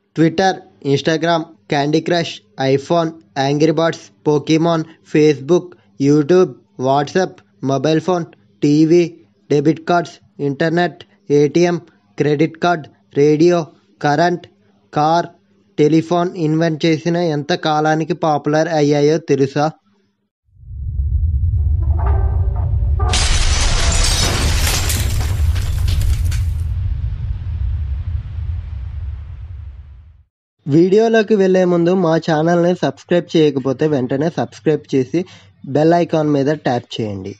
Twitter Instagram candy crush iPhone angry birds Pokemon Facebook YouTube WhatsApp mobile phone TV debit cards internet ATM credit card radio current car telephone invent చేసిన ఎంత కాలానికి popular అయ్యాయో తెలుసా వీడియోలోకి వెళ్ళే ముందు మా ఛానల్ని సబ్స్క్రైబ్ చేయకపోతే వెంటనే సబ్స్క్రైబ్ చేసి బెల్ ఐకాన్ మీద ట్యాప్ చేయండి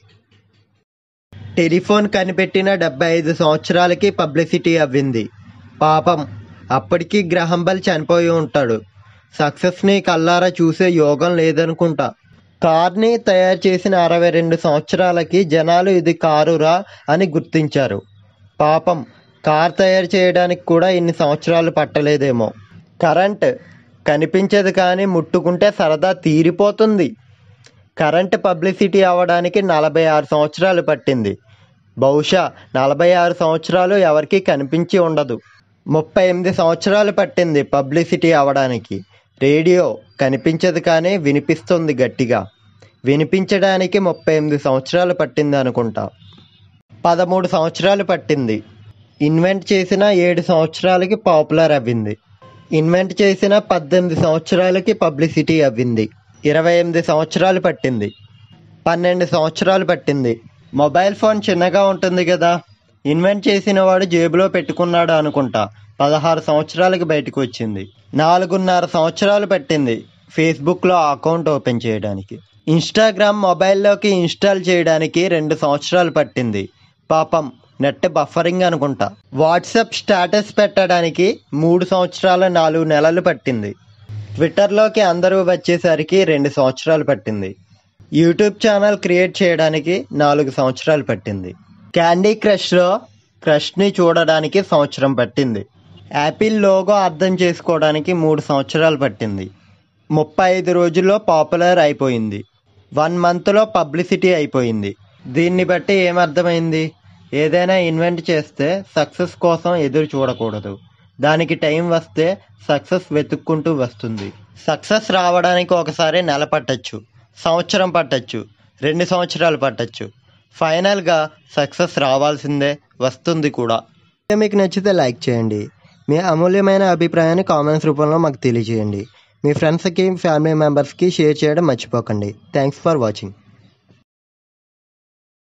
టెలిఫోన్ కనిపెట్టిన డెబ్బై ఐదు సంవత్సరాలకి పబ్లిసిటీ అవ్వింది పాపం అప్పటికి గ్రహం బెల్ చనిపోయి ఉంటాడు సక్సెస్ని కల్లారా చూసే యోగం లేదనుకుంటా కార్ని తయారు చేసిన అరవై రెండు సంవత్సరాలకి జనాలు ఇది కారురా అని గుర్తించారు పాపం కార్ తయారు చేయడానికి కూడా ఇన్ని సంవత్సరాలు పట్టలేదేమో కరెంట్ కనిపించదు కానీ ముట్టుకుంటే సరదా తీరిపోతుంది కరెంట్ పబ్లిసిటీ అవ్వడానికి నలభై ఆరు సంవత్సరాలు పట్టింది బహుశా నలభై ఆరు సంవత్సరాలు ఎవరికీ కనిపించి ఉండదు ముప్పై ఎనిమిది సంవత్సరాలు పట్టింది పబ్లిసిటీ అవ్వడానికి రేడియో కనిపించదు కానీ వినిపిస్తుంది గట్టిగా వినిపించడానికి ముప్పై ఎనిమిది సంవత్సరాలు పట్టింది అనుకుంటా పదమూడు సంవత్సరాలు పట్టింది ఇన్వెంట్ చేసిన ఏడు సంవత్సరాలకి పాపులర్ అవ్వింది ఇన్వెంట్ చేసిన పద్దెనిమిది సంవత్సరాలకి పబ్లిసిటీ అవ్వింది ఇరవై ఎనిమిది సంవత్సరాలు పట్టింది పన్నెండు సంవత్సరాలు పట్టింది మొబైల్ ఫోన్ చిన్నగా ఉంటుంది కదా ఇన్వెంట్ చేసిన వాడు జేబులో పెట్టుకున్నాడు అనుకుంటా పదహారు సంవత్సరాలకి బయటకు వచ్చింది నాలుగున్నర సంవత్సరాలు పట్టింది ఫేస్బుక్లో అకౌంట్ ఓపెన్ చేయడానికి ఇన్స్టాగ్రామ్ మొబైల్లోకి ఇన్స్టాల్ చేయడానికి రెండు సంవత్సరాలు పట్టింది పాపం నెట్ బఫరింగ్ అనుకుంటా వాట్సాప్ స్టేటస్ పెట్టడానికి మూడు సంవత్సరాల నాలుగు నెలలు పట్టింది ట్విట్టర్లోకి అందరూ వచ్చేసరికి రెండు సంవత్సరాలు పట్టింది యూట్యూబ్ ఛానల్ క్రియేట్ చేయడానికి నాలుగు సంవత్సరాలు పట్టింది క్యాండీ క్రష్లో క్రష్ని చూడడానికి సంవత్సరం పట్టింది యాపిల్ లోగో అర్థం చేసుకోవడానికి మూడు సంవత్సరాలు పట్టింది ముప్పై ఐదు రోజుల్లో పాపులర్ అయిపోయింది వన్ మంత్లో పబ్లిసిటీ అయిపోయింది దీన్ని బట్టి ఏమర్థమైంది ఏదైనా ఇన్వెంట్ చేస్తే సక్సెస్ కోసం ఎదురు చూడకూడదు దానికి టైం వస్తే సక్సెస్ వెతుక్కుంటూ వస్తుంది సక్సెస్ రావడానికి ఒకసారి నెల పట్టచ్చు సంవత్సరం పట్టచ్చు రెండు సంవత్సరాలు పట్టచ్చు ఫైనల్గా సక్సెస్ రావాల్సిందే వస్తుంది కూడా మీకు నచ్చితే లైక్ చేయండి మీ అమూల్యమైన అభిప్రాయాన్ని కామెంట్స్ రూపంలో మాకు తెలియజేయండి మీ ఫ్రెండ్స్కి ఫ్యామిలీ మెంబర్స్కి షేర్ చేయడం మర్చిపోకండి థ్యాంక్స్ ఫర్ వాచింగ్